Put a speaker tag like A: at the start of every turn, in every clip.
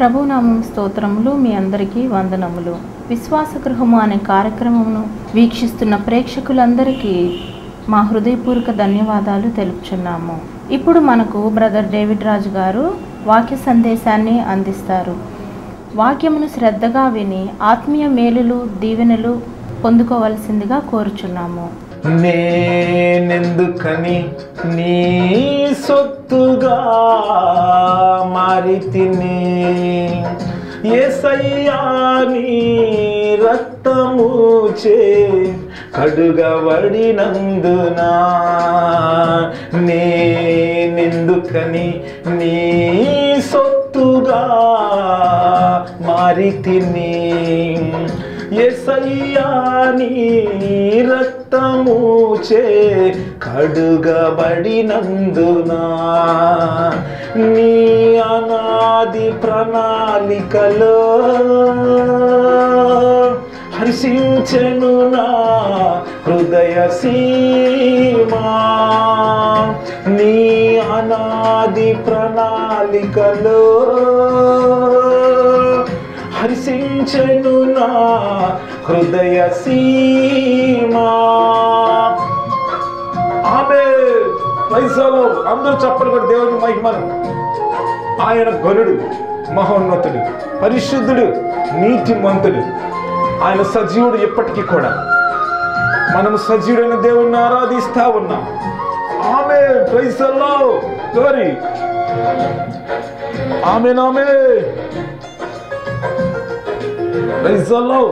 A: ప్రభునామం స్తోత్రములు మీ అందరికీ వందనములు విశ్వాస గృహము అనే కార్యక్రమమును వీక్షిస్తున్న ప్రేక్షకులందరికీ మా హృదయపూర్వక ధన్యవాదాలు తెలుపుచున్నాము ఇప్పుడు మనకు బ్రదర్ డేవిడ్ రాజు గారు వాక్య సందేశాన్ని అందిస్తారు వాక్యమును శ్రద్ధగా విని ఆత్మీయ మేలులు దీవెనలు పొందుకోవలసిందిగా కోరుచున్నాము
B: నేనెందుకని నీ సొత్తుగా మారి తిని ఏసయ్యా నీ రక్తము చే కడుగబడినందునా నేనెందుకని నీ సొత్తుగా మారి తిని ఎసయ్యా నీ రక్తము చే కడుగబడినందునా నీ అనాది ప్రణాళికలో హర్షించెను నా హృదయ సీమా నీ అనాది ప్రణాళికలో హర్షించెను నా హృదయ సీమా ఆమె వైశాలో అందరూ చెప్పలు కూడా దేవుని మహిమను ఆయన గనుడు మహోన్నతుడు పరిశుద్ధుడు నీతిమంతుడు ఆయన సజీవుడు ఎప్పటికీ కూడా మనము సజీవుడైన దేవుణ్ణి ఆరాధిస్తా ఉన్నాం ఆమె ప్రైసల్లో గోరి ఆమె నామే ప్రైసల్లో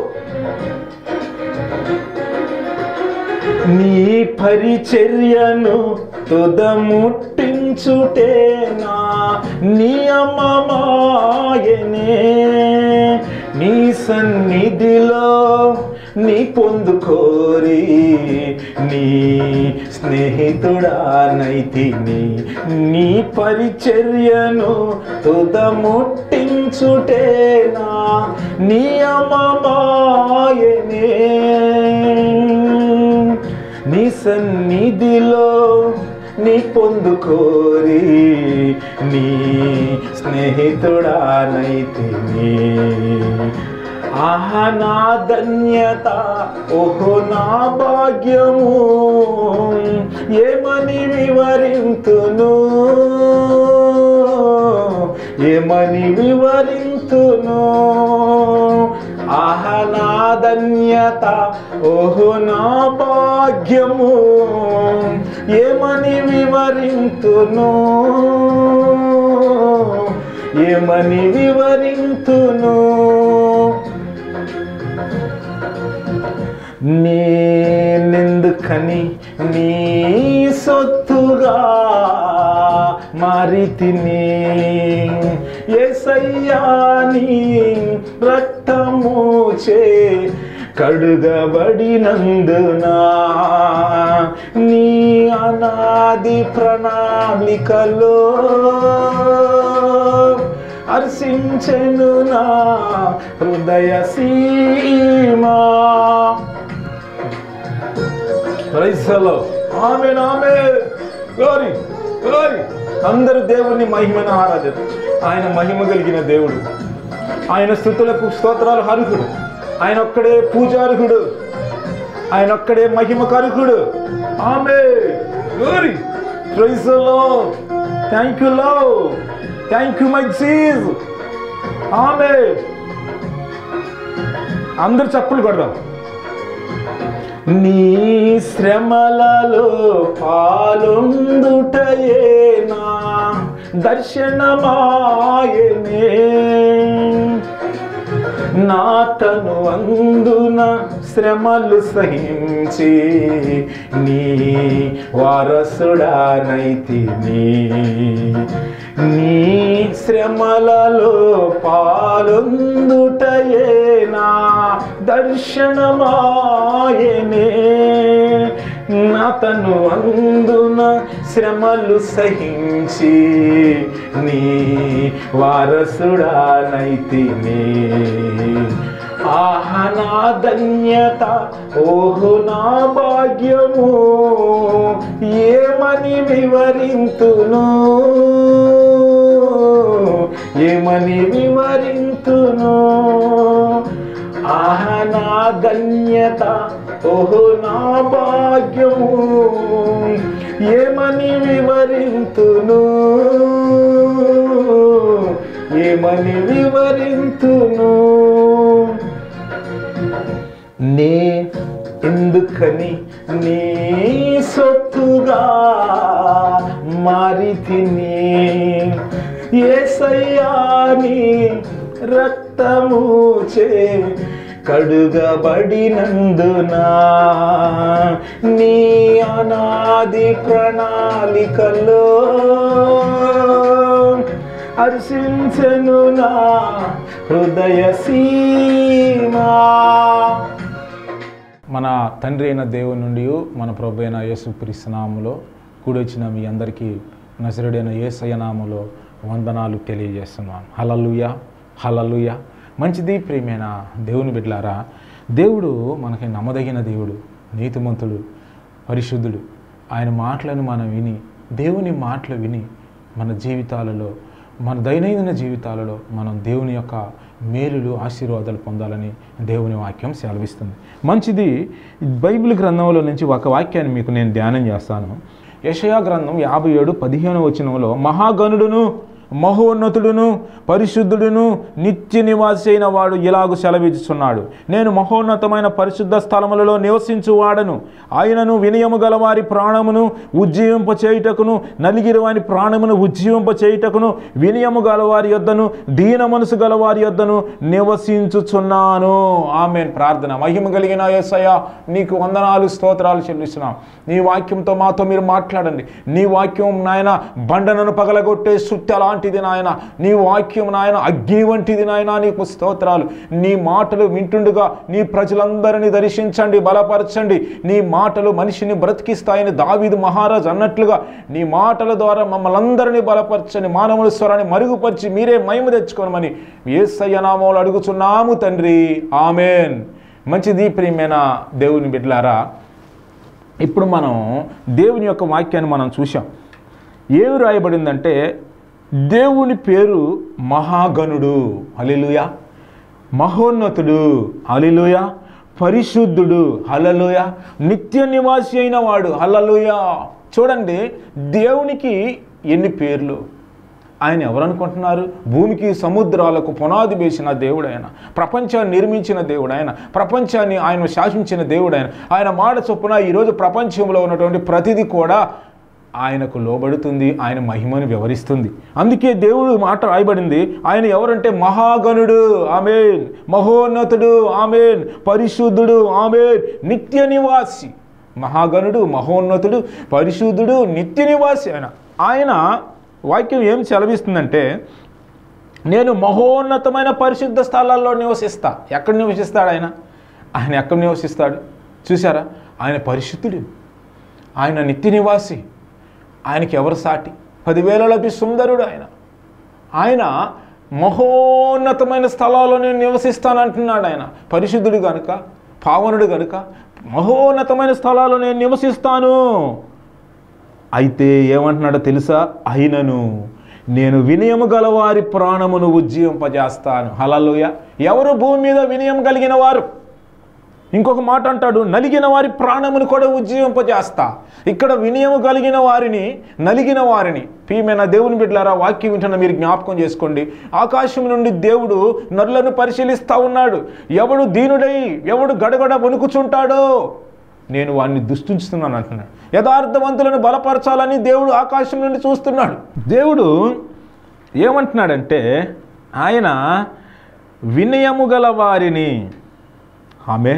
B: నీ పరిచర్యను తుదముట్టించుటే నా నియమమాయనే నీ సన్నిధిలో నీ పొందుకోరి నీ స్నేహితుడానైతిని నీ పరిచర్యను తుదముట్టించుటే నా నియమమాయనే నీ సన్నిధిలో నీ పొందుకోరి నీ స్నేహితుడానైతిని ఆహా నా ధన్యత ఓహో నా భాగ్యము ఏమని వివరింతును ఏమని వివరింతును ఆహ నా ధన్యత ఓహో నా భాగ్యము ఏమని వివరింతును ఏమని వివరింతును నేనెందుకని నీ సొత్తుగా మారి తిని ఏసయ్యా నీ రక్తము చే కడుగబడినందునా నీ అనాది ప్రణాళికలో హర్షించెను నా హృదయ సీమా ప్రైసలో ఆమె ఆమె గోరి గోరి అందరూ దేవుని మహిమను ఆరాధన ఆయన మహిమ కలిగిన దేవుడు ఆయన స్థుతులకు స్తోత్రాలు హరుకుడు ఆయన ఒక్కడే పూజార్హుడు ఆయన ఒక్కడే మహిమ కరుకుడు ఆమె గోరి ప్రైసలో thank you love thank you my చీజ్ ఆమె అందరు చప్పులు కొడదాం నీ శ్రమలలో పాలొందుటయే నా దర్శనమాయనే నా తను అందున శ్రమలు సహించి నీ వారసుడానైతిని నీ శ్రమలలో పాలొందుటయే నా దర్శనమాయనే నా తను అందున శ్రమలు సహించి నీ వారసుడానైతిని ఆహ నా ధన్యత ఓహో నా భాగ్యము ఏమని వివరింతును ఏమని వివరింతును ఆహ నా ధన్యత ఓహో నా భాగ్యము ఏమని వివరింతును ఏమని వివరింతును నే ఎందుకని నీ సొత్తుగా మారి తిని ఏసయ్యాని రక్తము చే కడుగబడినందునా నీ అనాది ప్రణాళికలో హర్షించను నా హృదయ సీమా
C: మన తండ్రి అయిన దేవుని నుండి మన ప్రభు అయిన యేసుక్రీస్తునాములో కూడొచ్చిన మీ అందరికీ నజరుడైన యేసయ్య నామములో వందనాలు తెలియజేస్తున్నాం హలలుయ హలలుయ మంచిది ప్రియమైన దేవుని బిడ్డలారా దేవుడు మనకి నమ్మదగిన దేవుడు నీతిమంతుడు పరిశుద్ధుడు ఆయన మాటలను మనం విని దేవుని మాటలు విని మన జీవితాలలో మన దైనందిన జీవితాలలో మనం దేవుని యొక్క మేలులు ఆశీర్వాదాలు పొందాలని దేవుని వాక్యం సెలవిస్తుంది మంచిది బైబిల్ గ్రంథంలో నుంచి ఒక వాక్యాన్ని మీకు నేను ధ్యానం చేస్తాను యషయా గ్రంథం యాభై ఏడు పదిహేను వచనంలో మహాగణుడును మహోన్నతుడును పరిశుద్ధుడును నిత్య నివాసి అయిన వాడు ఇలాగు సెలవిస్తున్నాడు నేను మహోన్నతమైన పరిశుద్ధ స్థలములలో నివసించువాడను ఆయనను వినయము గలవారి ప్రాణమును ఉజ్జీవింప చేయుటకును నలిగిరి వారి ప్రాణమును ఉజ్జీవింప చేయుటకును వినయము గలవారి యొద్దను దీన మనసు గలవారి యొద్దను నివసించుచున్నాను ఆమె ప్రార్థన మహిమ కలిగిన యేసయ్య నీకు వందనాలు స్తోత్రాలు చెల్లిస్తున్నాం నీ వాక్యంతో మాతో మీరు మాట్లాడండి నీ వాక్యం నాయన బండనను పగలగొట్టే సుత్తి అలాంటిది నాయన నీ వాక్యం నాయన అగ్ని వంటిది నాయన నీకు స్తోత్రాలు నీ మాటలు వింటుండగా నీ ప్రజలందరినీ దర్శించండి బలపరచండి నీ మాటలు మనిషిని బ్రతికిస్తాయని దావీదు మహారాజ్ అన్నట్లుగా నీ మాటల ద్వారా మమ్మల్ని అందరినీ బలపరచండి మానవుల స్వరాన్ని మరుగుపరిచి మీరే మహిమ తెచ్చుకోనమని ఏసయ్య నామంలో అడుగుచున్నాము తండ్రి ఆమెన్ మంచిది ప్రియమైన దేవుని బిడ్డలారా ఇప్పుడు మనం దేవుని యొక్క వాక్యాన్ని మనం చూసాం ఏమి రాయబడిందంటే దేవుని పేరు మహాగణుడు అలిలుయ మహోన్నతుడు అలిలుయ పరిశుద్ధుడు హలలుయ నిత్య నివాసి అయిన వాడు హలలుయ చూడండి దేవునికి ఎన్ని పేర్లు ఆయన ఎవరనుకుంటున్నారు భూమికి సముద్రాలకు పునాది వేసిన దేవుడు ఆయన ప్రపంచాన్ని నిర్మించిన దేవుడు ఆయన ప్రపంచాన్ని ఆయన శాసించిన దేవుడు ఆయన ఆయన మాట చొప్పున ఈరోజు ప్రపంచంలో ఉన్నటువంటి ప్రతిదీ కూడా ఆయనకు లోబడుతుంది ఆయన మహిమను వివరిస్తుంది అందుకే దేవుడు మాట రాయబడింది ఆయన ఎవరంటే మహాగణుడు ఆమెన్ మహోన్నతుడు ఆమెన్ పరిశుద్ధుడు ఆమెన్ నిత్య నివాసి మహాగణుడు మహోన్నతుడు పరిశుద్ధుడు నిత్య నివాసి ఆయన ఆయన వాక్యం ఏం సెలవిస్తుందంటే నేను మహోన్నతమైన పరిశుద్ధ స్థలాల్లో నివసిస్తా ఎక్కడ నివసిస్తాడు ఆయన ఆయన ఎక్కడ నివసిస్తాడు చూసారా ఆయన పరిశుద్ధుడు ఆయన నిత్య నివాసి ఆయనకి ఎవరు సాటి పదివేలలోకి సుందరుడు ఆయన ఆయన మహోన్నతమైన స్థలాల్లో నేను నివసిస్తానంటున్నాడు ఆయన పరిశుద్ధుడు కనుక పావనుడు కనుక మహోన్నతమైన స్థలాల్లో నేను నివసిస్తాను అయితే ఏమంటున్నాడో తెలుసా అయినను నేను వినయము గలవారి ప్రాణమును ఉజ్జీవింపజేస్తాను హలలోయ ఎవరు భూమి మీద వినయం కలిగిన వారు ఇంకొక మాట అంటాడు నలిగిన వారి ప్రాణమును కూడా ఉజ్జీవింపజేస్తా ఇక్కడ వినయము కలిగిన వారిని నలిగిన వారిని ప్రియమైన దేవుని బిడ్డలారా వాక్యం వింటున్న మీరు జ్ఞాపకం చేసుకోండి ఆకాశం నుండి దేవుడు నరులను పరిశీలిస్తూ ఉన్నాడు ఎవడు దీనుడై ఎవడు గడగడ వణుకుచుంటాడో నేను వాడిని దుష్టించుతున్నాను అంటున్నాడు యథార్థవంతులను బలపరచాలని దేవుడు ఆకాశం నుండి చూస్తున్నాడు దేవుడు ఏమంటున్నాడంటే ఆయన వినయము గల వారిని ఆమె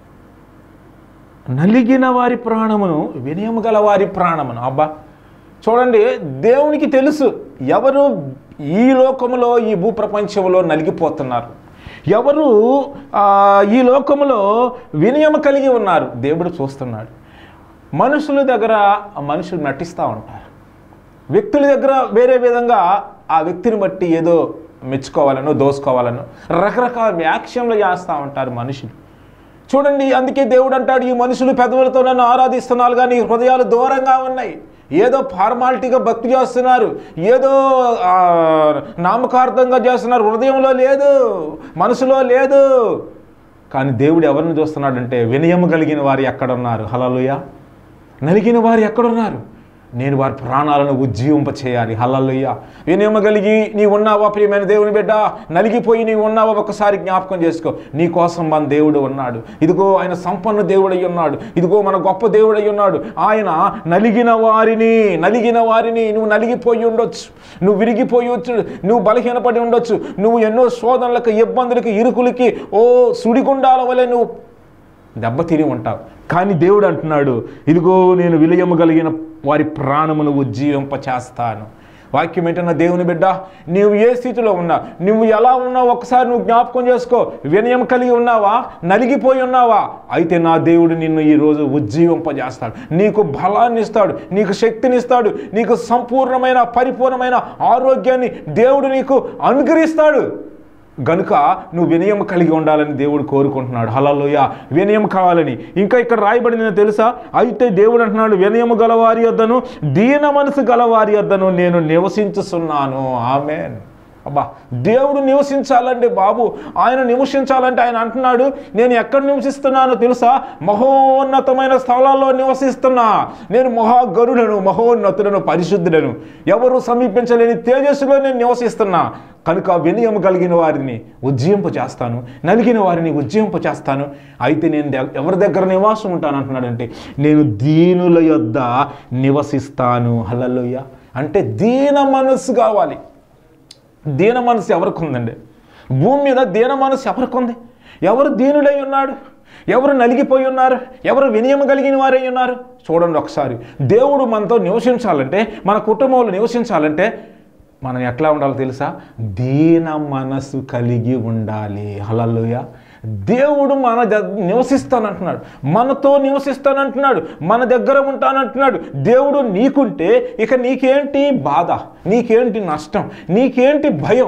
C: నలిగిన వారి ప్రాణమును వినయము గల వారి ప్రాణమును అబ్బా చూడండి దేవునికి తెలుసు ఎవరు ఈ లోకములో ఈ భూప్రపంచంలో నలిగిపోతున్నారు ఎవరు ఆ, ఈ లోకములో వినయం కలిగి ఉన్నారు దేవుడు చూస్తున్నాడు మనుషుల దగ్గర ఆ మనుషులు నటిస్తూ ఉంటారు వ్యక్తుల దగ్గర వేరే విధంగా ఆ వ్యక్తిని బట్టి ఏదో మెచ్చుకోవాలనో దోసుకోవాలనో రకరకాల వ్యాఖ్యలు చేస్తూ ఉంటారు మనుషులు చూడండి అందుకే దేవుడు అంటాడు ఈ మనుషులు పెదవులతో నన్ను ఆరాధిస్తున్నారు కానీ హృదయాలు దూరంగా ఉన్నాయి ఏదో ఫార్మాలిటీగా భక్తి చేస్తున్నారు ఏదో ఆ, నామకార్థంగా చేస్తున్నారు హృదయంలో లేదు మనసులో లేదు కానీ దేవుడు ఎవరిని చూస్తున్నాడంటే వినయము కలిగిన వారు ఎక్కడున్నారు హలలుయ నలిగిన వారు ఎక్కడున్నారు నేను వారి ప్రాణాలను ఉజ్జీవింప చేయాలి హల్లల్లుయ్య వినయమ కలిగి నీ ఉన్నావా ప్రియమైన దేవుని బిడ్డ నలిగిపోయి నీవు ఉన్నావా ఒకసారి జ్ఞాపకం చేసుకో నీ కోసం మన దేవుడు ఉన్నాడు ఇదిగో ఆయన సంపన్న దేవుడై ఉన్నాడు ఇదిగో మన గొప్ప దేవుడై ఉన్నాడు ఆయన నలిగిన వారిని నలిగిన వారిని నువ్వు నలిగిపోయి ఉండొచ్చు నువ్వు విరిగిపోయి వచ్చు నువ్వు బలహీనపడి ఉండొచ్చు నువ్వు ఎన్నో శోధనలకు ఇబ్బందులకి ఇరుకులకి ఓ సుడిగుండాల వలె నువ్వు దెబ్బతిని ఉంటావు కానీ దేవుడు అంటున్నాడు ఇదిగో నేను విలయము కలిగిన వారి ప్రాణమును ఉజ్జీవింప చేస్తాను వాక్యం ఏంటన్నా దేవుని బిడ్డ నీవు ఏ స్థితిలో ఉన్నా నువ్వు ఎలా ఉన్నావు ఒకసారి నువ్వు జ్ఞాపకం చేసుకో వినయం కలిగి ఉన్నావా నలిగిపోయి ఉన్నావా అయితే నా దేవుడు నిన్ను ఈరోజు ఉజ్జీవింపజేస్తాడు నీకు బలాన్ని ఇస్తాడు నీకు శక్తిని ఇస్తాడు నీకు సంపూర్ణమైన పరిపూర్ణమైన ఆరోగ్యాన్ని దేవుడు నీకు అనుగ్రహిస్తాడు గనుక నువ్వు వినయం కలిగి ఉండాలని దేవుడు కోరుకుంటున్నాడు హలలోయ వినయం కావాలని ఇంకా ఇక్కడ రాయబడింది తెలుసా అయితే దేవుడు అంటున్నాడు వినయము గలవారి వద్దను దీన మనసు గలవారి వద్దను నేను నివసించుతున్నాను ఆమెన్ అబ్బా దేవుడు నివసించాలండి బాబు ఆయన నివసించాలంటే ఆయన అంటున్నాడు నేను ఎక్కడ నివసిస్తున్నానో తెలుసా మహోన్నతమైన స్థలాల్లో నివసిస్తున్నా నేను మహాగరుడను మహోన్నతుడను పరిశుద్ధుడను ఎవరు సమీపించలేని తేజస్సులో నేను నివసిస్తున్నా కనుక వినయం కలిగిన వారిని ఉజ్జీంప చేస్తాను నలిగిన వారిని ఉజ్జీంప చేస్తాను అయితే నేను దె- ఎవరి దగ్గర నివాసం ఉంటాను అంటున్నాడంటే నేను దీనుల యొద్ద నివసిస్తాను హల్లలోయ అంటే దీన మనస్సు కావాలి దీన మనసు ఎవరికి ఉందండి భూమి మీద దీన మనసు ఎవరికి ఉంది ఎవరు దీనుడై ఉన్నాడు ఎవరు నలిగిపోయి ఉన్నారు ఎవరు వినయం కలిగిన వారై ఉన్నారు చూడండి ఒకసారి దేవుడు మనతో నివసించాలంటే మన కుటుంబంలో నివసించాలంటే మనం ఎట్లా ఉండాలో తెలుసా దీన మనసు కలిగి ఉండాలి హలలుయ దేవుడు మన దగ్గ నివసిస్తానంటున్నాడు మనతో నివసిస్తానంటున్నాడు మన దగ్గర ఉంటానంటున్నాడు దేవుడు నీకుంటే ఇక నీకేంటి బాధ నీకేంటి నష్టం నీకేంటి భయం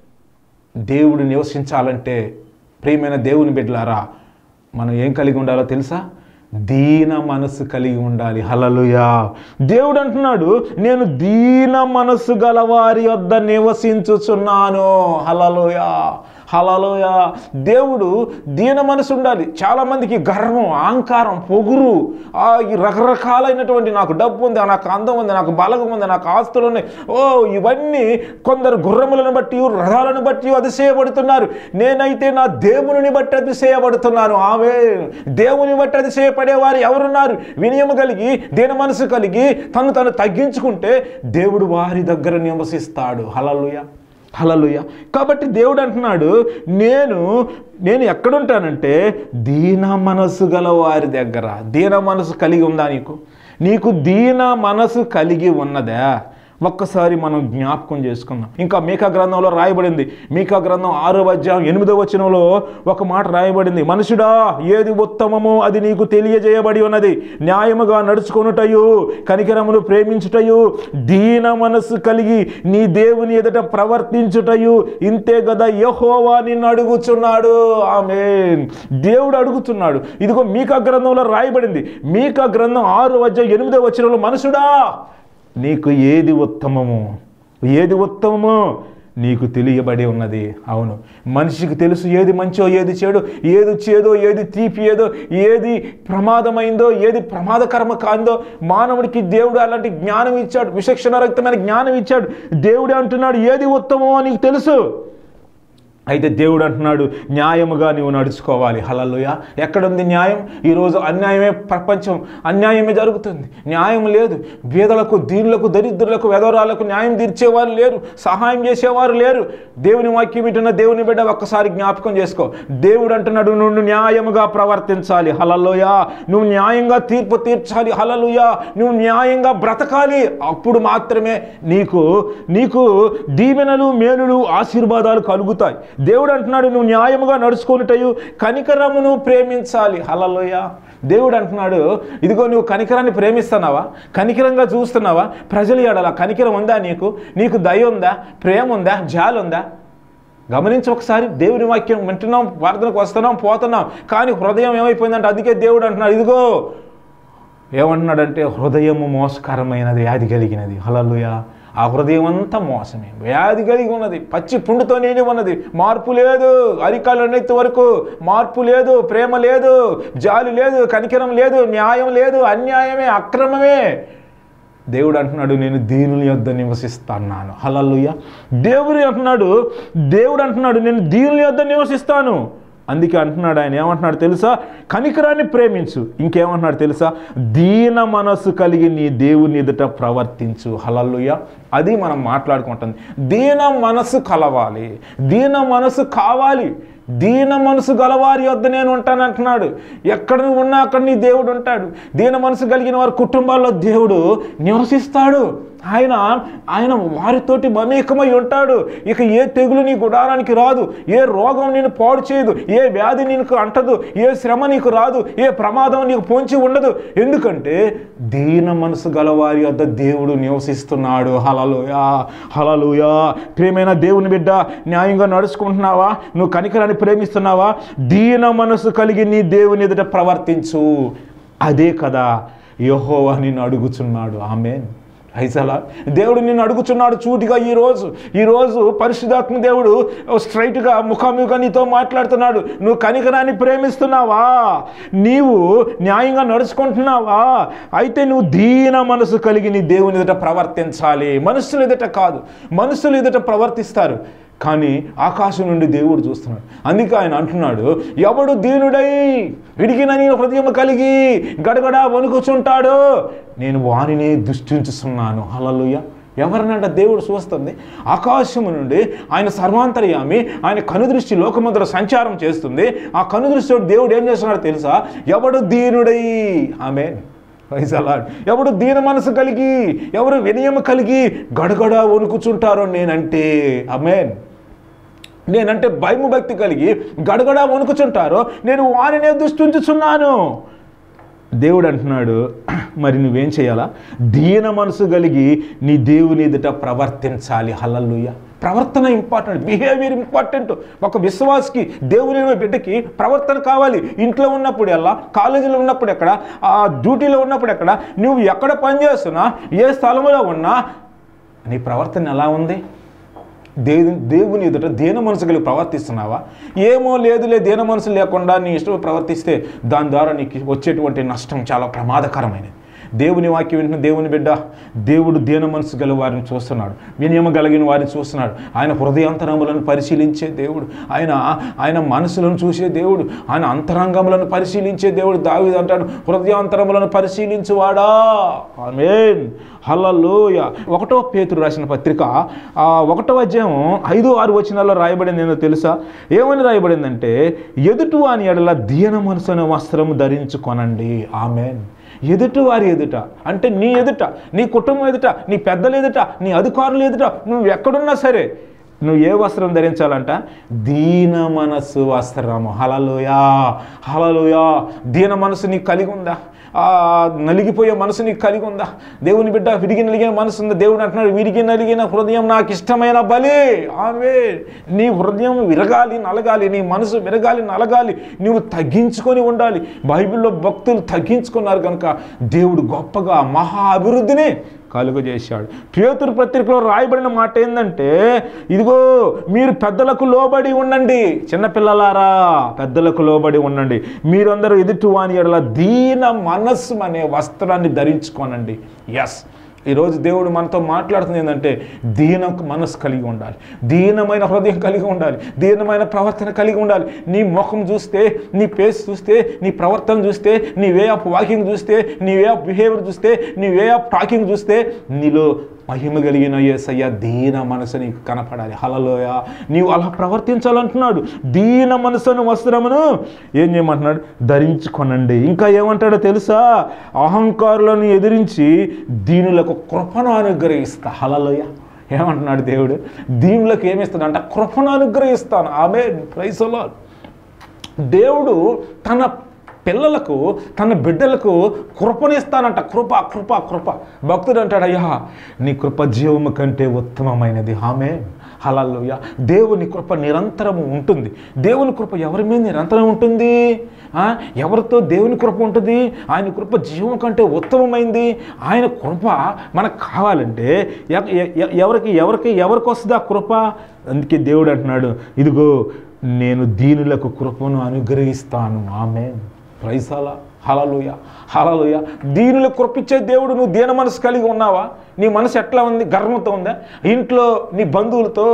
C: దేవుడు నివసించాలంటే ప్రియమైన దేవుని బిడ్డలారా మనం ఏం కలిగి ఉండాలో తెలుసా దీన మనసు కలిగి ఉండాలి హలలుయా దేవుడు అంటున్నాడు నేను దీన మనసు గలవారి వద్ద నివసించుచున్నాను హలలుయా హలలోయ దేవుడు దీన మనసు ఉండాలి చాలామందికి గర్వం అహంకారం పొగురు ఆ ఈ రకరకాలైనటువంటి నాకు డబ్బు ఉంది నాకు అందం ఉంది నాకు బలగం ఉంది నాకు ఆస్తులు ఉన్నాయి ఓ ఇవన్నీ కొందరు గుర్రములను బట్టి రథాలను బట్టి అతిశయపడుతున్నారు నేనైతే నా దేవుని బట్టి అతిశయపడుతున్నాను ఆమె దేవుని బట్టి అతిశయపడేవారు ఎవరున్నారు వినయము కలిగి దీన మనసు కలిగి తను తను తగ్గించుకుంటే దేవుడు వారి దగ్గర నివసిస్తాడు హలలుయ హలలుయ కాబట్టి దేవుడు అంటున్నాడు నేను నేను ఎక్కడుంటానంటే దీన మనసు గల వారి దగ్గర దీన మనసు కలిగి ఉందా నీకు నీకు దీన మనసు కలిగి ఉన్నదా ఒక్కసారి మనం జ్ఞాపకం చేసుకుందాం ఇంకా మీకా గ్రంథంలో రాయబడింది మీకా గ్రంథం ఆరో అధ్యాయం ఎనిమిదో వచనంలో ఒక మాట రాయబడింది మనుషుడా ఏది ఉత్తమమో అది నీకు తెలియజేయబడి ఉన్నది న్యాయముగా నడుచుకొనుటయు కనికరమును ప్రేమించుటయు దీన మనస్సు కలిగి నీ దేవుని ఎదుట ప్రవర్తించుటయు ఇంతే కదా యహోవా నిన్ను అడుగుచున్నాడు ఆమె దేవుడు అడుగుతున్నాడు ఇదిగో మీకా గ్రంథంలో రాయబడింది మీకా గ్రంథం ఆరు అధ్యాయం ఎనిమిదో వచనంలో మనుషుడా నీకు ఏది ఉత్తమము ఏది ఉత్తమమో నీకు తెలియబడి ఉన్నది అవును మనిషికి తెలుసు ఏది మంచో ఏది చెడు ఏది చేదో ఏది తీపి ఏదో ఏది ప్రమాదమైందో ఏది ప్రమాదకరమ కాందో మానవుడికి దేవుడు అలాంటి జ్ఞానం ఇచ్చాడు విచక్షణ రక్తమైన జ్ఞానం ఇచ్చాడు దేవుడే అంటున్నాడు ఏది ఉత్తమమో నీకు తెలుసు అయితే దేవుడు అంటున్నాడు న్యాయముగా నీవు నడుచుకోవాలి హలలుయ ఎక్కడుంది న్యాయం ఈరోజు అన్యాయమే ప్రపంచం అన్యాయమే జరుగుతుంది న్యాయం లేదు బీదలకు దీనులకు దరిద్రులకు వెదవరాలకు న్యాయం తీర్చేవారు లేరు సహాయం చేసేవారు లేరు దేవుని వాక్యం ఇటున్న దేవుని బిడ్డ ఒక్కసారి జ్ఞాపకం చేసుకో దేవుడు అంటున్నాడు నువ్వు న్యాయముగా ప్రవర్తించాలి హలలోయ నువ్వు న్యాయంగా తీర్పు తీర్చాలి హలలుయ నువ్వు న్యాయంగా బ్రతకాలి అప్పుడు మాత్రమే నీకు నీకు దీవెనలు మేలులు ఆశీర్వాదాలు కలుగుతాయి దేవుడు అంటున్నాడు నువ్వు న్యాయముగా నడుచుకున్నటయు కనికరమును ప్రేమించాలి హలలోయ దేవుడు అంటున్నాడు ఇదిగో నువ్వు కనికరాన్ని ప్రేమిస్తున్నావా కనికరంగా చూస్తున్నావా ప్రజలు ఎడల కనికరం ఉందా నీకు నీకు దయ ఉందా ప్రేమ ఉందా జాలి ఉందా గమనించి ఒకసారి దేవుని వాక్యం వింటున్నాం ప్రార్థనకు వస్తున్నాం పోతున్నాం కానీ హృదయం ఏమైపోయిందంటే అందుకే దేవుడు అంటున్నాడు ఇదిగో ఏమంటున్నాడంటే హృదయము మోసకరమైనది వ్యాధి కలిగినది హలలుయ ఆ హృదయం అంతా మోసమే వ్యాధి కలిగి ఉన్నది పచ్చి పుండుతో నిండి ఉన్నది మార్పు లేదు అరికాలు నెత్తి వరకు మార్పు లేదు ప్రేమ లేదు జాలి లేదు కనికరం లేదు న్యాయం లేదు అన్యాయమే అక్రమమే దేవుడు అంటున్నాడు నేను దీనుల యొద్ద నివసిస్తున్నాను హలల్లుయ దేవుడు అంటున్నాడు దేవుడు అంటున్నాడు నేను దీనుల యొద్ద నివసిస్తాను అందుకే అంటున్నాడు ఆయన ఏమంటున్నాడు తెలుసా కనికరాన్ని ప్రేమించు ఇంకేమంటున్నాడు తెలుసా దీన మనస్సు కలిగి నీ దేవుని ఎదుట ప్రవర్తించు హలల్లుయ అది మనం మాట్లాడుకుంటుంది దీన మనస్సు కలవాలి దీన మనస్సు కావాలి దీన మనసు గలవారి వద్ద నేను ఉంటాను అంటున్నాడు ఎక్కడ నువ్వు ఉన్నా అక్కడ నీ దేవుడు ఉంటాడు దీన మనసు కలిగిన వారి కుటుంబాల్లో దేవుడు నివసిస్తాడు ఆయన ఆయన వారితోటి మమేకమై ఉంటాడు ఇక ఏ తెగులు నీ గుడారానికి రాదు ఏ రోగం నేను పాడు చేయదు ఏ వ్యాధి నీకు అంటదు ఏ శ్రమ నీకు రాదు ఏ ప్రమాదం నీకు పొంచి ఉండదు ఎందుకంటే దీన మనసు గలవారి వద్ద దేవుడు నివసిస్తున్నాడు హలలుయా హలలుయా ప్రేమైన దేవుని బిడ్డ న్యాయంగా నడుచుకుంటున్నావా నువ్వు కనికరాన్ని ప్రేమిస్తున్నావా దీన మనసు కలిగి నీ దేవుని ఎదుట ప్రవర్తించు అదే కదా యహోవా నిన్ను అడుగుచున్నాడు ఆమె ఐసలా దేవుడు నిన్ను అడుగుచున్నాడు చూటిగా ఈరోజు ఈరోజు పరిశుధాత్మ దేవుడు స్ట్రైట్గా ముఖాముఖిగా నీతో మాట్లాడుతున్నాడు నువ్వు కనికరాన్ని ప్రేమిస్తున్నావా నీవు న్యాయంగా నడుచుకుంటున్నావా అయితే నువ్వు దీన మనసు కలిగి నీ దేవుని ఎదుట ప్రవర్తించాలి మనుషుల ఎదుట కాదు మనుషుల ఎదుట ప్రవర్తిస్తారు కానీ ఆకాశం నుండి దేవుడు చూస్తున్నాడు అందుకే ఆయన అంటున్నాడు ఎవడు దీనుడై విడిగిన నీ హృదయం కలిగి గడగడ వణుకుచుంటాడు నేను వారినే దృష్టించుతున్నాను హలలుయ ఎవరినంట దేవుడు చూస్తుంది ఆకాశము నుండి ఆయన సర్వాంతర్యామి ఆయన కనుదృష్టి లోకమంతర సంచారం చేస్తుంది ఆ కనుదృష్టి దేవుడు ఏం చేస్తున్నాడు తెలుసా ఎవడు దీనుడై ఆమె వైజలాడ్ ఎవడు దీన మనసు కలిగి ఎవరు వినయం కలిగి గడగడ వణుకుచుంటారో నేనంటే అమేన్ నేనంటే భయము భక్తి కలిగి గడగడ వణుకుచుంటారో నేను వారినే దృష్టించుచున్నాను దేవుడు అంటున్నాడు మరి నువ్వేం చేయాలా దీన మనసు కలిగి నీ దేవుని ఎదుట ప్రవర్తించాలి హల్లల్లుయ ప్రవర్తన ఇంపార్టెంట్ బిహేవియర్ ఇంపార్టెంట్ ఒక విశ్వాసకి దేవుని బిడ్డకి ప్రవర్తన కావాలి ఇంట్లో ఉన్నప్పుడు ఎలా కాలేజీలో ఉన్నప్పుడు ఎక్కడ ఆ డ్యూటీలో ఉన్నప్పుడు ఎక్కడ నువ్వు ఎక్కడ పని చేస్తున్నా ఏ స్థలంలో ఉన్నా నీ ప్రవర్తన ఎలా ఉంది దేవు దేవుని ఎదుట దేన మనసు కలిగి ప్రవర్తిస్తున్నావా ఏమో లేదులే దేన మనసు లేకుండా నీ ఇష్టం ప్రవర్తిస్తే దాని ద్వారా నీకు వచ్చేటువంటి నష్టం చాలా ప్రమాదకరమైనది దేవుని వాక్యం వింటున్న దేవుని బిడ్డ దేవుడు దేన మనసు గల వారిని చూస్తున్నాడు వినియమ కలిగిన వారిని చూస్తున్నాడు ఆయన హృదయాంతరములను పరిశీలించే దేవుడు ఆయన ఆయన మనసులను చూసే దేవుడు ఆయన అంతరంగములను పరిశీలించే దేవుడు దావిది అంటాడు హృదయాంతరములను పరిశీలించువాడా ఆమేన్ హల్లలోయ ఒకటో పేతురు రాసిన పత్రిక ఆ ఒకటో అధ్యాయం ఐదు ఆరు వచనాల్లో రాయబడింది ఏందో తెలుసా ఏమని రాయబడిందంటే ఎదుటి వాని ఎడల దీన మనసున వస్త్రము ధరించుకొనండి ఆమెన్ ఎదుటి వారి ఎదుట అంటే నీ ఎదుట నీ కుటుంబం ఎదుట నీ పెద్దల ఎదుట నీ అధికారుల ఎదుట నువ్వు ఎక్కడున్నా సరే నువ్వు ఏ వస్త్రం ధరించాలంట దీన మనస్సు వస్త్రము హలలుయా హలలుయా దీన మనసు నీకు కలిగి ఉందా ఆ నలిగిపోయే మనసు నీకు కలిగి ఉందా దేవుని బిడ్డ విరిగి నలిగిన మనసు ఉందా దేవుడు అంటున్నాడు విరిగి నలిగిన హృదయం నాకు ఇష్టమైన బలి ఆమె నీ హృదయం విరగాలి నలగాలి నీ మనసు విరగాలి నలగాలి నువ్వు తగ్గించుకొని ఉండాలి బైబిల్లో భక్తులు తగ్గించుకున్నారు కనుక దేవుడు గొప్పగా మహా అభివృద్ధిని కలుగు చేశాడు పేతురు పత్రికలో రాయబడిన మాట ఏంటంటే ఇదిగో మీరు పెద్దలకు లోబడి ఉండండి చిన్నపిల్లలారా పెద్దలకు లోబడి ఉండండి మీరందరూ ఎదుటి వాని ఎడల దీన మనస్సు అనే వస్త్రాన్ని ధరించుకోనండి ఎస్ ఈరోజు దేవుడు మనతో మాట్లాడుతుంది ఏంటంటే దీన మనసు కలిగి ఉండాలి దీనమైన హృదయం కలిగి ఉండాలి దీనమైన ప్రవర్తన కలిగి ఉండాలి నీ ముఖం చూస్తే నీ ఫేస్ చూస్తే నీ ప్రవర్తన చూస్తే నీ వే ఆఫ్ వాకింగ్ చూస్తే నీ వే ఆఫ్ బిహేవియర్ చూస్తే నీ వే ఆఫ్ టాకింగ్ చూస్తే నీలో మహిమ కలిగిన యేసయ్య దీన మనసు నీకు కనపడాలి హలలోయ నీవు అలా ప్రవర్తించాలంటున్నాడు దీన మనసును వస్త్రమును ఏం చేయమంటున్నాడు ధరించుకొనండి ఇంకా ఏమంటాడో తెలుసా అహంకారులను ఎదిరించి దీనులకు కృపను అనుగ్రహిస్తా హలలోయ ఏమంటున్నాడు దేవుడు దీనులకు ఏమిస్తాడు అంటే కృపను అనుగ్రహిస్తాను ఆమె ప్రైసలో దేవుడు తన పిల్లలకు తన బిడ్డలకు కృపనిస్తానంట కృప కృప కృప భక్తుడు అంటాడు అయ్యా నీ కృప జీవము కంటే ఉత్తమమైనది ఆమె హలలుయ దేవుని కృప నిరంతరము ఉంటుంది దేవుని కృప ఎవరి మీద నిరంతరం ఉంటుంది ఆ, ఎవరితో దేవుని కృప ఉంటుంది ఆయన కృప జీవం కంటే ఉత్తమమైంది ఆయన కృప మనకు కావాలంటే ఎ- ఎ- ఎ- ఎవరికి ఎవరికి ఎవరికి వస్తుంది ఆ కృప అందుకే దేవుడు అంటున్నాడు ఇదిగో నేను దీనులకు కృపను అనుగ్రహిస్తాను ఆమె ప్రైసాల హలలుయ హలలుయ దీనులకు కృపించే దేవుడు నువ్వు దీన మనసు కలిగి ఉన్నావా నీ మనసు ఎట్లా ఉంది గర్వంతో ఉందా ఇంట్లో నీ బంధువులతో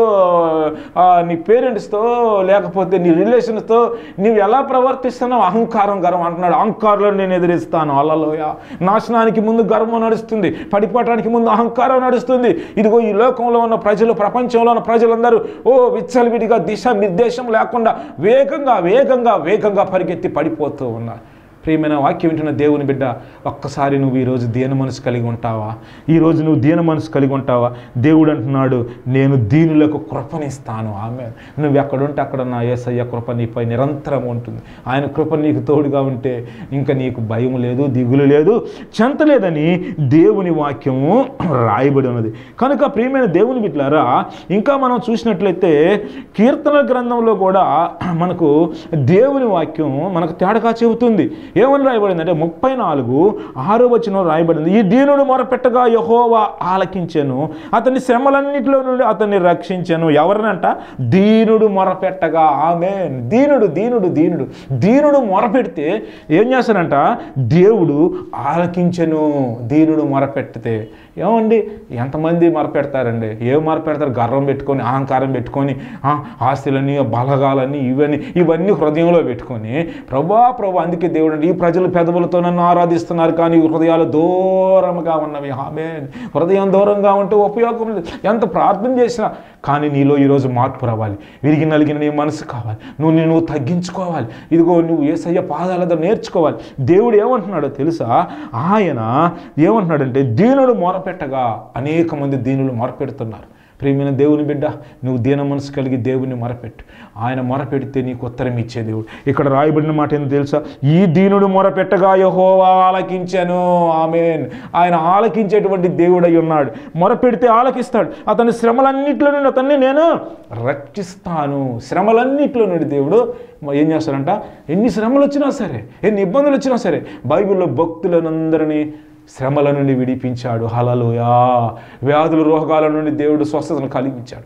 C: ఆ, నీ పేరెంట్స్తో లేకపోతే నీ రిలేషన్స్తో నీవు ఎలా ప్రవర్తిస్తున్నావు అహంకారం గర్వం అంటున్నాడు అహంకారంలో నేను ఎదిరిస్తాను అలలోయ నాశనానికి ముందు గర్వం నడుస్తుంది పడిపోవటానికి ముందు అహంకారం నడుస్తుంది ఇదిగో ఈ లోకంలో ఉన్న ప్రజలు ప్రపంచంలో ఉన్న ప్రజలందరూ ఓ విచ్చలవిడిగా దిశ నిర్దేశం లేకుండా వేగంగా వేగంగా వేగంగా పరిగెత్తి పడిపోతూ ఉన్నారు ప్రియమైన వాక్యం వింటున్న దేవుని బిడ్డ ఒక్కసారి నువ్వు ఈరోజు దీన మనసు కలిగి ఉంటావా ఈరోజు నువ్వు దీన మనసు కలిగి ఉంటావా దేవుడు అంటున్నాడు నేను దీనులకు కృపనిస్తాను ఆమె నువ్వు ఎక్కడుంటే అక్కడ నా ఏసయ్య కృప నీపై నిరంతరం ఉంటుంది ఆయన కృప నీకు తోడుగా ఉంటే ఇంకా నీకు భయం లేదు దిగులు లేదు చెంత లేదని దేవుని వాక్యము రాయబడి ఉన్నది కనుక ప్రియమైన దేవుని బిడ్డలారా ఇంకా మనం చూసినట్లయితే కీర్తన గ్రంథంలో కూడా మనకు దేవుని వాక్యం మనకు తేడగా చెబుతుంది ఏమని రాయబడింది అంటే ముప్పై నాలుగు ఆరో వచనం రాయబడింది ఈ దీనుడు మొరపెట్టగా యహోవా ఆలకించెను అతని శ్రమలన్నిటిలో నుండి అతన్ని రక్షించెను ఎవరినంట దీనుడు మొరపెట్టగా ఆమె దీనుడు దీనుడు దీనుడు దీనుడు మొరపెడితే ఏం చేస్తానంట దేవుడు ఆలకించెను దీనుడు మొరపెడితే ఏమండి ఎంతమంది మొరపెడతారండి ఏం మొరపెడతారు గర్వం పెట్టుకొని అహంకారం పెట్టుకొని ఆ, ఆస్తులని బలగాలని ఇవన్నీ ఇవన్నీ హృదయంలో పెట్టుకొని ప్రభా ప్రభా అందుకే దేవుడు అంటే ఈ ప్రజలు పెదవులతో నన్ను ఆరాధిస్తున్నారు కానీ హృదయాలు దూరంగా ఉన్నవి ఆమె హృదయం దూరంగా ఉంటే ఉపయోగం లేదు ఎంత ప్రార్థన చేసినా కానీ నీలో ఈరోజు మార్పు రావాలి విరిగి నలిగిన నీ మనసు కావాలి నువ్వు నీ- నువ్వు తగ్గించుకోవాలి ఇదిగో నువ్వు ఏసయ్య పాదాల దగ్గర నేర్చుకోవాలి దేవుడు ఏమంటున్నాడో తెలుసా ఆయన ఏమంటున్నాడంటే దీనుడు మొరపెట్టగా అనేక మంది దీనులు మొరపెడుతున్నారు ప్రియమైన దేవుని బిడ్డ నువ్వు దీన మనసు కలిగి దేవుని మొరపెట్టు ఆయన మొరపెడితే నీకు ఉత్తరం ఇచ్చే దేవుడు ఇక్కడ రాయబడిన మాట ఏందో తెలుసా ఈ దీనుడు మొరపెట్టగా యహోవా ఆలకించాను ఆమెన్ ఆయన ఆలకించేటువంటి దేవుడై ఉన్నాడు మొరపెడితే ఆలకిస్తాడు అతని శ్రమలన్నింటిలో నుండి అతన్ని నేను రక్షిస్తాను శ్రమలన్నింటిలో నుండి దేవుడు మ- ఏం చేస్తాడంట ఎన్ని శ్రమలు వచ్చినా సరే ఎన్ని ఇబ్బందులు వచ్చినా సరే బైబిల్లో భక్తులనందరినీ శ్రమల నుండి విడిపించాడు హలలుయా వ్యాధుల రోగాల నుండి దేవుడు స్వస్థతను కలిగించాడు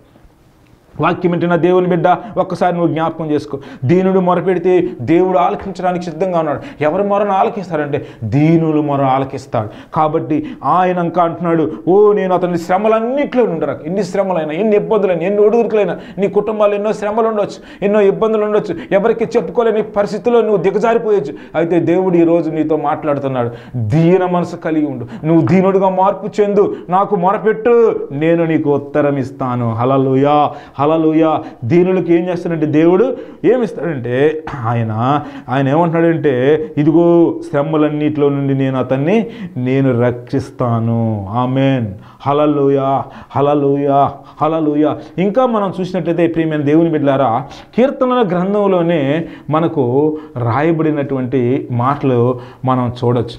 C: వాక్యం వింటున్న దేవుని బిడ్డ ఒక్కసారి నువ్వు జ్ఞాపకం చేసుకో దీనుడు మొరపెడితే దేవుడు ఆలకించడానికి సిద్ధంగా ఉన్నాడు ఎవరి మొరను ఆలకిస్తారంటే దీనులు మొర ఆలకిస్తాడు కాబట్టి ఆయన ఇంకా అంటున్నాడు ఓ నేను అతని శ్రమలన్నింటిలో నుండి రా- ఎన్ని శ్రమలైనా ఎన్ని ఇబ్బందులైనా ఎన్ని ఒడుగురుకులైనా నీ కుటుంబాలు ఎన్నో శ్రమలు ఉండొచ్చు ఎన్నో ఇబ్బందులు ఉండొచ్చు ఎవరికి చెప్పుకోలేని పరిస్థితుల్లో నువ్వు దిగజారిపోయొచ్చు అయితే దేవుడు ఈరోజు నీతో మాట్లాడుతున్నాడు దీన మనసు కలిగి ఉండు నువ్వు దీనుడుగా మార్పు చెందు నాకు మొరపెట్టు నేను నీకు ఉత్తరం ఇస్తాను హలలుయా హలలుయా దీనులకు ఏం చేస్తాడంటే దేవుడు ఏమిస్తాడంటే ఆయన ఆయన ఏమంటున్నాడంటే ఇదిగో శ్రమలన్నిటిలో నుండి నేను అతన్ని నేను రక్షిస్తాను ఆమెన్ హలలుయా హలలుయా హలలుయా ఇంకా మనం చూసినట్లయితే ప్రియమైన దేవుని బిడ్డలారా కీర్తనల గ్రంథంలోనే మనకు రాయబడినటువంటి మాటలు మనం చూడొచ్చు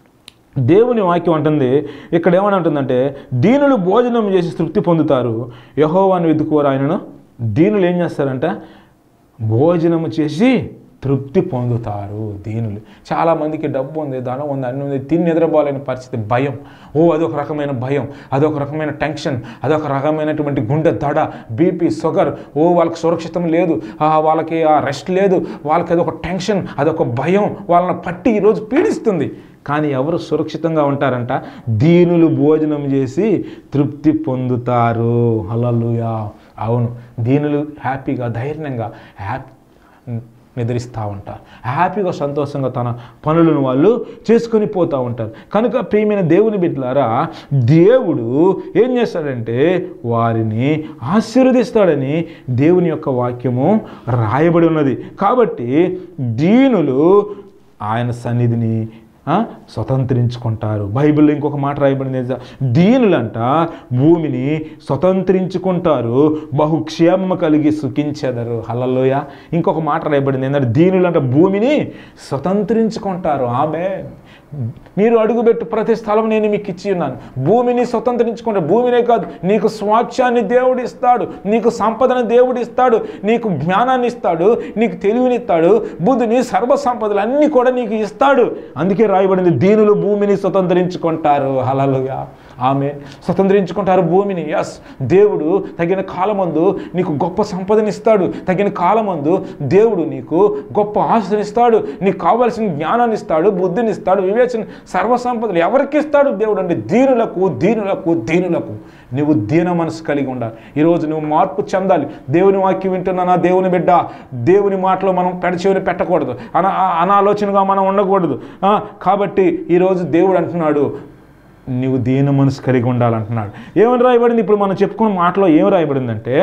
C: దేవుని వాక్యం అంటుంది ఇక్కడ ఏమని ఉంటుందంటే దీనులు భోజనం చేసి తృప్తి పొందుతారు యహోవాను వెతుకోరు ఆయనను దీనులు ఏం చేస్తారంట భోజనము చేసి తృప్తి పొందుతారు దీనులు చాలామందికి డబ్బు ఉంది ధనం ఉంది అన్ని ఉంది తిని నిద్రపోలేని పరిస్థితి భయం ఓ అదొక రకమైన భయం అదొక రకమైన టెన్షన్ అదొక రకమైనటువంటి గుండె దడ బీపీ షుగర్ ఓ వాళ్ళకి సురక్షితం లేదు ఆ, వాళ్ళకి ఆ రెస్ట్ లేదు వాళ్ళకి అదొక టెన్షన్ అదొక భయం వాళ్ళని పట్టి ఈరోజు పీడిస్తుంది కానీ ఎవరు సురక్షితంగా ఉంటారంట దీనులు భోజనం చేసి తృప్తి పొందుతారు హలలుయా అవును దీనులు హ్యాపీగా ధైర్యంగా హ్యాపీ నిద్రిస్తూ ఉంటారు హ్యాపీగా సంతోషంగా తన పనులను వాళ్ళు చేసుకొని పోతూ ఉంటారు కనుక ప్రియమైన దేవుని బిడ్డలారా దేవుడు ఏం చేస్తాడంటే వారిని ఆశీర్వదిస్తాడని దేవుని యొక్క వాక్యము రాయబడి ఉన్నది కాబట్టి దీనులు ఆయన సన్నిధిని ఆ, స్వతంత్రించుకుంటారు బైబిల్లో ఇంకొక మాట రాయబడింది తెలుసా? దీనులంట భూమిని స్వతంత్రించుకుంటారు బహుక్షేమ కలిగి సుఖించెదరు హలలోయ ఇంకొక మాట రాయబడింది ఏంటంటే దీనులంట భూమిని స్వతంత్రించుకుంటారు ఆమె మీరు అడుగుపెట్టు ప్రతి స్థలం నేను మీకు ఇచ్చి ఉన్నాను భూమిని స్వతంత్రించుకుంటే భూమినే కాదు నీకు స్వాచ్యాన్ని దేవుడు ఇస్తాడు నీకు సంపదను దేవుడు ఇస్తాడు నీకు జ్ఞానాన్ని ఇస్తాడు నీకు తెలివిని ఇస్తాడు బుద్ధిని సర్వ సంపదలు అన్నీ కూడా నీకు ఇస్తాడు అందుకే రాయబడింది దీనులు భూమిని స్వతంత్రించుకుంటారు హలలుగా ఆమె స్వతంత్రించుకుంటారు భూమిని ఎస్ దేవుడు తగిన కాలమందు నీకు గొప్ప సంపదనిస్తాడు తగిన కాలమందు దేవుడు నీకు గొప్ప ఆశనిస్తాడు నీకు కావలసిన జ్ఞానాన్ని ఇస్తాడు బుద్ధిని ఇస్తాడు వివేచన సర్వ సంపదలు ఎవరికి ఇస్తాడు దేవుడు అంటే దీనులకు దీనులకు దీనులకు నువ్వు దీన మనసు కలిగి ఉండాలి ఈరోజు నువ్వు మార్పు చెందాలి దేవుని వాక్యం వింటున్నా నా దేవుని బిడ్డ దేవుని మాటలో మనం పెడచెవిని పెట్టకూడదు అన అనాలోచనగా మనం ఉండకూడదు ఆ, కాబట్టి ఈరోజు దేవుడు అంటున్నాడు నీవు దీన మనసు కలిగి ఉండాలంటున్నాడు ఏమని రాయబడింది ఇప్పుడు మనం చెప్పుకున్న మాటలో ఏం రాయబడిందంటే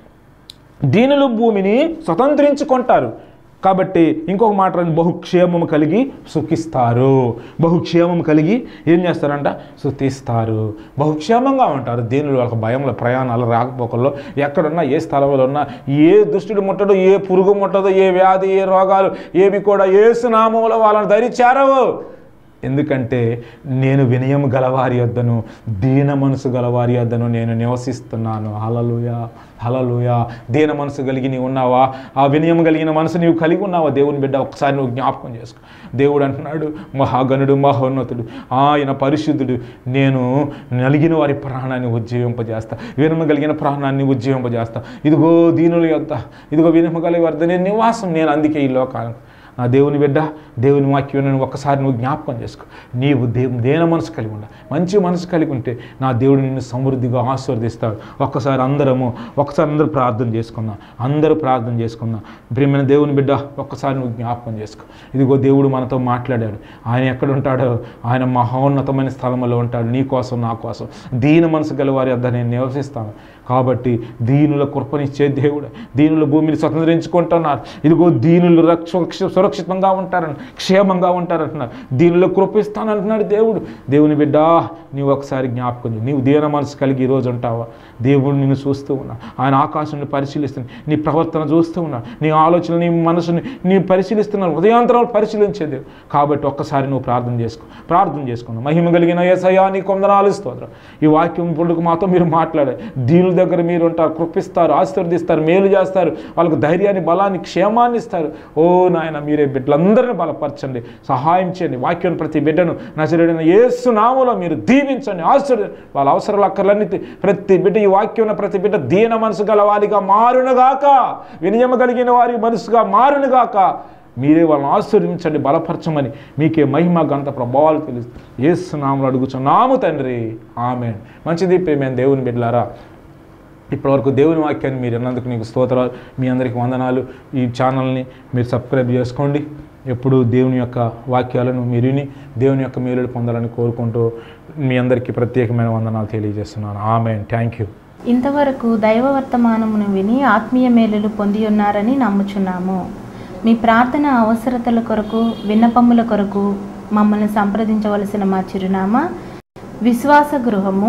C: దీనులు భూమిని స్వతంత్రించుకుంటారు కాబట్టి ఇంకొక మాట రండి, బహుక్షేమము కలిగి సుఖిస్తారు బహుక్షేమం కలిగి ఏం చేస్తారంట సుఖిస్తారు బహుక్షేమంగా ఉంటారు దీనులు వాళ్ళకి భయంలో ప్రయాణాలు రాకపోకల్లో ఎక్కడున్నా ఏ స్థలంలో ఉన్నా ఏ దుష్టుడు ముట్టడు ఏ పురుగు ముట్టదు ఏ వ్యాధి ఏ రోగాలు ఏవి కూడా ఏ సునామంలో వాళ్ళని ధరించారవు ఎందుకంటే నేను వినయం గలవారి వద్దను దీన మనసు గలవారి వద్దను నేను నివసిస్తున్నాను హలలుయ హలలుయ దీన మనసు కలిగి నీవు ఉన్నావా ఆ వినయం కలిగిన మనసు నీవు కలిగి ఉన్నావా దేవుని బిడ్డ ఒకసారి నువ్వు జ్ఞాపకం చేసుకో దేవుడు అంటున్నాడు మహాగణుడు మహోన్నతుడు ఆయన పరిశుద్ధుడు నేను నలిగిన వారి ప్రాణాన్ని ఉజ్జీవింపజేస్తా వినమ కలిగిన ప్రాణాన్ని ఉజ్జీవింపజేస్తా ఇదిగో దీనుల యొక్క ఇదిగో వినమ కలిగి వద్ద నేను నివాసం నేను అందుకే ఈ లోకానికి నా దేవుని బిడ్డ దేవుని వాక్యం నువ్వు ఒక్కసారి నువ్వు జ్ఞాపకం చేసుకో నీవు దేవు దేన మనసు కలిగి ఉండ మంచి మనసు కలిగి ఉంటే నా దేవుడు నిన్ను సమృద్ధిగా ఆశీర్వదిస్తాడు ఒక్కసారి అందరము ఒక్కసారి అందరూ ప్రార్థన చేసుకుందాం అందరూ ప్రార్థన చేసుకుందాం ప్రియమైన దేవుని బిడ్డ ఒక్కసారి నువ్వు జ్ఞాపకం చేసుకో ఇదిగో దేవుడు మనతో మాట్లాడాడు ఆయన ఎక్కడ ఉంటాడో ఆయన మహోన్నతమైన స్థలంలో ఉంటాడు నీ కోసం నా కోసం దీన మనసు గల వారి వద్ద నేను నివసిస్తాను కాబట్టి దీనుల కృపనిచ్చే దేవుడు దీనుల భూమిని స్వతంత్రించుకుంటున్నారు ఇదిగో దీనులు రక్ష సురక్షితంగా ఉంటారని క్షేమంగా ఉంటారంటున్నారు దీనిలో కృపిస్తానంటున్నాడు దేవుడు దేవుని బిడ్డ నీవు ఒకసారి జ్ఞాపకం చేయి. నీవు దీన మనసు కలిగి ఈరోజు ఉంటావా దేవుడు నిన్ను చూస్తూ ఉన్నా ఆయన ఆకాశాన్ని పరిశీలిస్తున్నా నీ ప్రవర్తన చూస్తూ ఉన్నా నీ ఆలోచన నీ మనసుని నీ పరిశీలిస్తున్నాను ఉదయాంతరాలు పరిశీలించే దేవుడు కాబట్టి ఒక్కసారి నువ్వు ప్రార్థన చేసుకో ప్రార్థన చేసుకున్నావు మహిమ కలిగిన ఏసయ్యా నీ కొందనాలు స్తోత్రం ఈ వాక్యం ఇప్పుడు మాతో మీరు మాట్లాడారు దీనుల దగ్గర మీరు ఉంటారు కృపిస్తారు ఆశీర్వదిస్తారు మేలు చేస్తారు వాళ్ళకు ధైర్యాన్ని బలాన్ని క్షేమాన్ని ఇస్తారు ఓ నాయన మీరే బిడ్డలందరినీ బలపరచండి సహాయం చేయండి వాక్యం ప్రతి బిడ్డను నజరుడైన యేసు నామలో మీరు దీవించండి ఆశీర్వది వాళ్ళ అవసరాలు అక్కర్లన్నీ తీ- ప్రతి బిడ్డ ఈ వాక్యం ప్రతి బిడ్డ దీన మనసు గల వారిగా మారునుగాక వినియమ కలిగిన వారి మనసుగా మారునుగాక మీరే వాళ్ళని ఆశీర్వదించండి బలపరచమని మీకే మహిమ గంత ప్రభావాలు తెలుసు యేసు నామలు అడుగుచున్నాము తండ్రి ఆమె మంచిది ప్రేమైన దేవుని బిడ్డలారా ఇప్పటివరకు దేవుని వాక్యాన్ని మీరు అన్నందుకు నీకు స్తోత్రాలు మీ అందరికీ వందనాలు ఈ ఛానల్ని మీరు సబ్స్క్రైబ్ చేసుకోండి ఎప్పుడు దేవుని యొక్క వాక్యాలను మీరు విని దేవుని యొక్క మేలుడు పొందాలని కోరుకుంటూ మీ అందరికీ ప్రత్యేకమైన వందనాలు తెలియజేస్తున్నాను ఆమె థ్యాంక్ యూ
A: ఇంతవరకు దైవ వర్తమానమును విని ఆత్మీయ మేలులు పొంది ఉన్నారని నమ్ముచున్నాము మీ ప్రార్థన అవసరతల కొరకు విన్నపముల కొరకు మమ్మల్ని సంప్రదించవలసిన మా చిరునామా విశ్వాస గృహము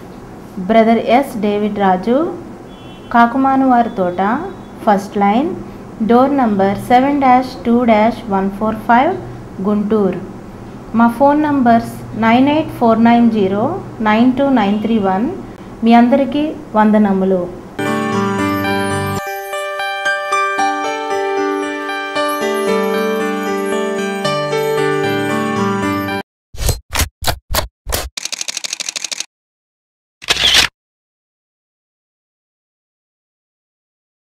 A: brother S David Raju Kakumanu వారి తోట first line door number seven dash two dash one four five Guntur మా phone numbers nine eight four nine zero nine two nine three one మీ అందరికీ వందనములు